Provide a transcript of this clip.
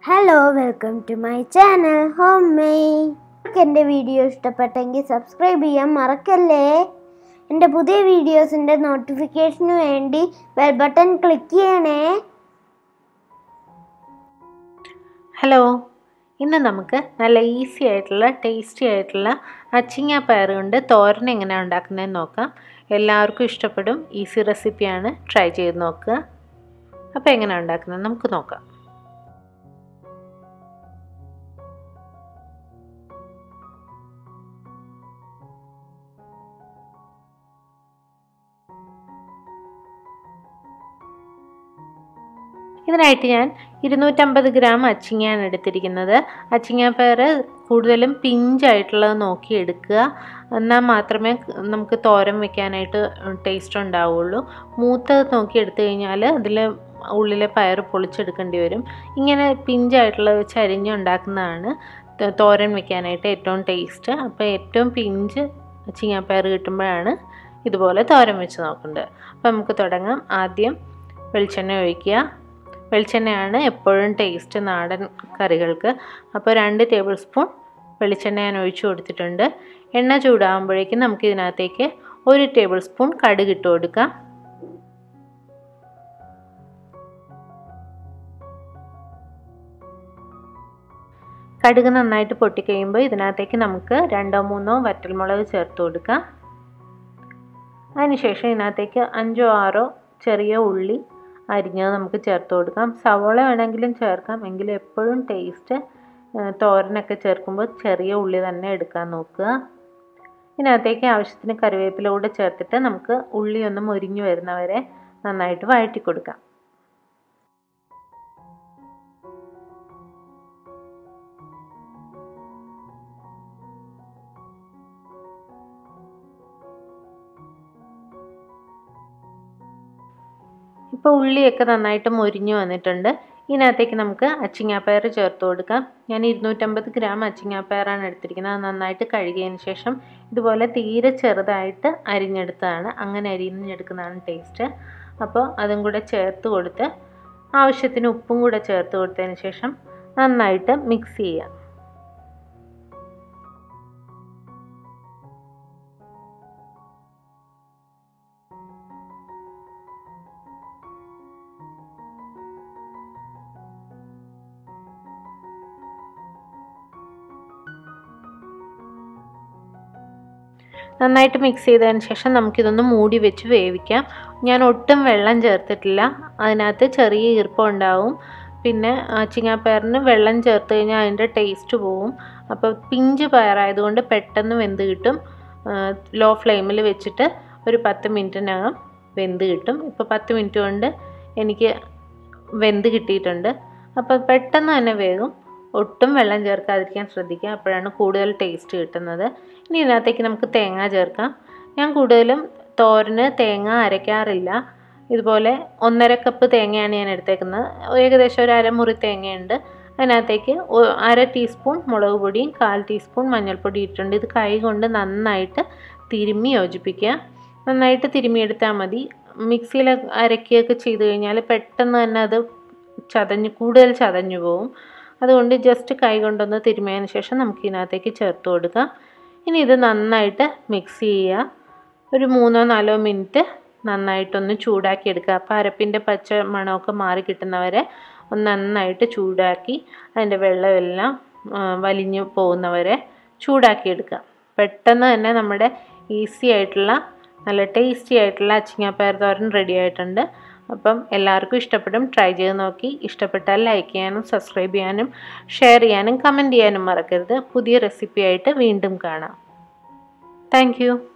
hello welcome to my channel home മെയ് എൻ്റെ video ഇഷ്ടപ്പെട്ടെങ്കിൽ സബ്സ്ക്രൈബ് ചെയ്യാൻ മറക്കല്ലേ എൻ്റെ പുതിയ വീഡിയോസിൻ്റെ നോട്ടിഫിക്കേഷന് വേണ്ടി ബെൽ ബട്ടൺ ക്ലിക്ക് ചെയ്യണേ ഹലോ ഇന്ന് നമുക്ക് നല്ല ഈസി ആയിട്ടുള്ള ടേസ്റ്റി ആയിട്ടുള്ള അച്ചിങ്ങ പയർ കൊണ്ട് തോരൻ എങ്ങനെയാണ് ഉണ്ടാക്കുന്നതെന്ന് നോക്കാം എല്ലാവർക്കും ഇഷ്ടപ്പെടും ഈസി റെസിപ്പിയാണ് ട്രൈ ചെയ്ത് നോക്കുക അപ്പോൾ എങ്ങനെയാണ് ഉണ്ടാക്കുന്നത് നമുക്ക് നോക്കാം ഇതിനായിട്ട് ഞാൻ ഇരുന്നൂറ്റമ്പത് ഗ്രാം അച്ചിങ്ങയാണ് എടുത്തിരിക്കുന്നത് അച്ചിങ്ങാപ്പയർ കൂടുതലും പിഞ്ചായിട്ടുള്ളത് നോക്കി എടുക്കുക എന്നാൽ മാത്രമേ നമുക്ക് തോരൻ വെക്കാനായിട്ട് ടേസ്റ്റ് ഉണ്ടാവുള്ളൂ മൂത്തത് നോക്കി എടുത്തു കഴിഞ്ഞാൽ അതിൽ ഉള്ളിലെ പയർ പൊളിച്ചെടുക്കേണ്ടി വരും ഇങ്ങനെ പിഞ്ചായിട്ടുള്ളത് വെച്ച് അരിഞ്ഞുണ്ടാക്കുന്നതാണ് തോരൻ വെക്കാനായിട്ട് ഏറ്റവും ടേസ്റ്റ് അപ്പോൾ ഏറ്റവും പിഞ്ച് ചിങ്ങാപ്പയർ കിട്ടുമ്പോഴാണ് ഇതുപോലെ തോരൻ വെച്ച് നോക്കേണ്ടത് അപ്പോൾ നമുക്ക് തുടങ്ങാം ആദ്യം വെളിച്ചെണ്ണ ഒഴിക്കുക വെളിച്ചെണ്ണയാണ് എപ്പോഴും ടേസ്റ്റ് നാടൻ കറികൾക്ക് അപ്പോൾ രണ്ട് ടേബിൾ സ്പൂൺ വെളിച്ചെണ്ണ ഞാൻ ഒഴിച്ചു കൊടുത്തിട്ടുണ്ട് എണ്ണ ചൂടാകുമ്പോഴേക്കും നമുക്ക് ഇതിനകത്തേക്ക് ഒരു ടേബിൾ സ്പൂൺ കടുക് ഇട്ട് കൊടുക്കാം കടുക് നന്നായിട്ട് പൊട്ടിക്കഴിയുമ്പോൾ ഇതിനകത്തേക്ക് നമുക്ക് രണ്ടോ മൂന്നോ വറ്റൽമുളക് ചേർത്ത് കൊടുക്കാം അതിനുശേഷം ഇതിനകത്തേക്ക് അഞ്ചോ ആറോ ചെറിയ ഉള്ളി അരിഞ്ഞത് നമുക്ക് ചേർത്ത് കൊടുക്കാം സവോള വേണമെങ്കിലും ചേർക്കാം എങ്കിലും എപ്പോഴും ടേസ്റ്റ് തോരനൊക്കെ ചേർക്കുമ്പോൾ ചെറിയ ഉള്ളി തന്നെ എടുക്കാൻ നോക്കുക ഇതിനകത്തേക്ക് ആവശ്യത്തിന് കറിവേപ്പില കൂടെ ചേർത്തിട്ട് നമുക്ക് ഉള്ളി ഒന്ന് മുരിഞ്ഞു വരുന്നവരെ നന്നായിട്ട് വഴറ്റി കൊടുക്കാം ഇപ്പോൾ ഉള്ളിയൊക്കെ നന്നായിട്ട് മൊരിഞ്ഞു വന്നിട്ടുണ്ട് ഇതിനകത്തേക്ക് നമുക്ക് അച്ചിങ്ങാപ്പയർ ചേർത്ത് കൊടുക്കാം ഞാൻ ഇരുന്നൂറ്റമ്പത് ഗ്രാം അച്ചിങ്ങാപ്പയറാണ് എടുത്തിരിക്കുന്നത് അത് നന്നായിട്ട് കഴുകിയതിന് ശേഷം ഇതുപോലെ തീരെ ചെറുതായിട്ട് അരിഞ്ഞെടുത്തതാണ് അങ്ങനെ അരിഞ്ഞെടുക്കുന്നതാണ് ടേസ്റ്റ് അപ്പോൾ അതും കൂടെ ചേർത്ത് കൊടുത്ത് ആവശ്യത്തിന് ഉപ്പും കൂടെ ചേർത്ത് കൊടുത്തതിന് ശേഷം നന്നായിട്ട് മിക്സ് ചെയ്യാം നന്നായിട്ട് മിക്സ് ചെയ്തതിന് ശേഷം നമുക്കിതൊന്ന് മൂടി വെച്ച് വേവിക്കാം ഞാൻ ഒട്ടും വെള്ളം ചേർത്തിട്ടില്ല അതിനകത്ത് ചെറിയ ഈർപ്പം ഉണ്ടാവും പിന്നെ ചിങ്ങാപ്പയറിന് വെള്ളം ചേർത്ത് കഴിഞ്ഞാൽ അതിൻ്റെ ടേസ്റ്റ് പോവും അപ്പോൾ പിഞ്ച് പയറായതുകൊണ്ട് പെട്ടെന്ന് വെന്ത് കിട്ടും ലോ ഫ്ലെയിമിൽ വെച്ചിട്ട് ഒരു പത്ത് മിനിറ്റിനകം വെന്ത് കിട്ടും ഇപ്പോൾ പത്ത് മിനിറ്റ് കൊണ്ട് എനിക്ക് വെന്ത് കിട്ടിയിട്ടുണ്ട് അപ്പോൾ പെട്ടെന്ന് തന്നെ വേഗം ഒട്ടും വെള്ളം ചേർക്കാതിരിക്കാൻ ശ്രദ്ധിക്കുക അപ്പോഴാണ് കൂടുതൽ ടേസ്റ്റ് കിട്ടുന്നത് ഇനി ഇതിനകത്തേക്ക് നമുക്ക് തേങ്ങ ചേർക്കാം ഞാൻ കൂടുതലും തോരന് തേങ്ങ അരയ്ക്കാറില്ല ഇതുപോലെ ഒന്നര കപ്പ് തേങ്ങയാണ് ഞാൻ എടുത്തേക്കുന്നത് ഏകദേശം ഒരു അരമുറി തേങ്ങയുണ്ട് അതിനകത്തേക്ക് അര ടീസ്പൂൺ മുളക് പൊടിയും കാൽ ടീസ്പൂൺ മഞ്ഞൾപ്പൊടി ഇട്ടിട്ടുണ്ട് ഇത് കൈ കൊണ്ട് നന്നായിട്ട് തിരുമ്മി യോജിപ്പിക്കുക നന്നായിട്ട് തിരുമ്മിയെടുത്താൽ മതി മിക്സിയിൽ അരക്കുകയൊക്കെ ചെയ്ത് കഴിഞ്ഞാൽ പെട്ടെന്ന് തന്നെ അത് ചതഞ്ഞ് കൂടുതൽ ചതഞ്ഞു പോവും അതുകൊണ്ട് ജസ്റ്റ് കൈ കൊണ്ടൊന്ന് തിരുമിയതിന് ശേഷം നമുക്ക് ഇതിനകത്തേക്ക് ചേർത്ത് കൊടുക്കാം ഇനി ഇത് നന്നായിട്ട് മിക്സ് ചെയ്യുക ഒരു മൂന്നോ നാലോ മിനിറ്റ് നന്നായിട്ടൊന്ന് ചൂടാക്കി എടുക്കുക അപ്പോൾ അരപ്പിൻ്റെ പച്ച മണമൊക്കെ മാറി കിട്ടുന്നവരെ ഒന്ന് നന്നായിട്ട് ചൂടാക്കി അതിൻ്റെ വെള്ളമെല്ലാം വലിഞ്ഞു പോകുന്നവരെ ചൂടാക്കി എടുക്കുക പെട്ടെന്ന് തന്നെ നമ്മുടെ ഈസി ആയിട്ടുള്ള നല്ല ടേസ്റ്റി ആയിട്ടുള്ള അച്ചിങ്ങാപ്പയർ തോരൻ റെഡി ആയിട്ടുണ്ട് അപ്പം എല്ലാവർക്കും ഇഷ്ടപ്പെടും ട്രൈ ചെയ്ത് നോക്കി ഇഷ്ടപ്പെട്ടാൽ ലൈക്ക് ചെയ്യാനും സബ്സ്ക്രൈബ് ചെയ്യാനും ഷെയർ ചെയ്യാനും കമൻറ്റ് ചെയ്യാനും മറക്കരുത് പുതിയ റെസിപ്പി ആയിട്ട് വീണ്ടും കാണാം താങ്ക്